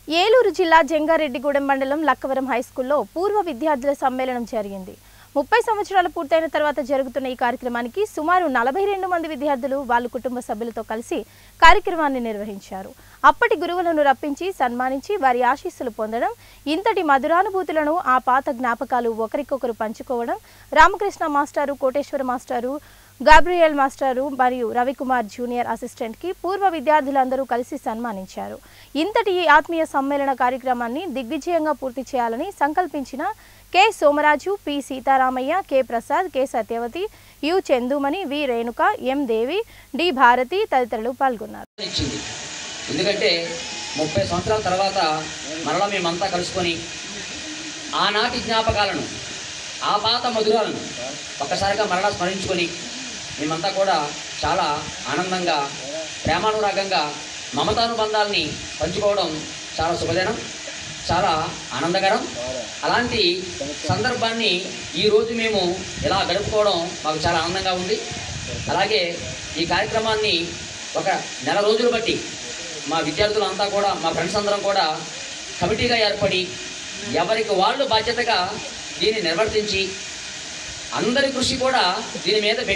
ఏలూరు జిల్లా జంగారెడ్డిగూడెం మండలం లక్కవరం హైస్కూల్లో పూర్వ విద్యార్థుల సమ్మేళనం జరిగింది ముప్పై సంవత్సరాలు పూర్తయిన తర్వాత జరుగుతున్న ఈ కార్యక్రమానికి సుమారు నలభై రెండు మంది విద్యార్థులు వాళ్ళ కుటుంబ సభ్యులతో కలిసి కార్యక్రమాన్ని నిర్వహించారు అప్పటి గురువులను రప్పించి సన్మానించి వారి ఆశీస్సులు పొందడం ఇంతటి మధురానుభూతులను ఆ పాత జ్ఞాపకాలు ఒకరికొకరు పంచుకోవడం రామకృష్ణ మాస్టారు కోటేశ్వర మాస్టారు గాబ్రియల్ మాస్టారు మరియు రవికుమార్ జూనియర్ అసిస్టెంట్కి పూర్వ విద్యార్థులందరూ కలిసి సన్మానించారు ఇంతటి ఈ ఆత్మీయ సమ్మేళన కార్యక్రమాన్ని దిగ్విజయంగా పూర్తి చేయాలని సంకల్పించిన K Somaraju P Seetharamaiah K Prasad K Satyavathi U Chandumani V Renuka M Devi D Bharathi తదితరులు పాల్గొన్నారు ఇచ్చింది ఎందుకంటే ముప్పై సంవత్సరాల తర్వాత మరలా మేమంతా కలుసుకొని ఆనాటి జ్ఞాపకాలను ఆ పాత మధురాలను ఒక్కసారిగా మరలా స్మరించుకొని మేమంతా కూడా చాలా ఆనందంగా ప్రేమానురాగంగా మమతానుబంధాలని పంచుకోవడం చాలా శుభదినం చాలా ఆనందకరం అలాంటి సందర్భాన్ని ఈరోజు మేము ఇలా గడుపుకోవడం మాకు చాలా ఆనందంగా ఉంది అలాగే ఈ కార్యక్రమాన్ని ఒక నెల రోజులు బట్టి మా విద్యార్థులంతా కూడా మా ఫ్రెండ్స్ అందరం కూడా కమిటీగా ఏర్పడి ఎవరికి వాళ్ళు బాధ్యతగా దీన్ని నిర్వర్తించి అందరి కృషి కూడా దీని మీద పెట్టి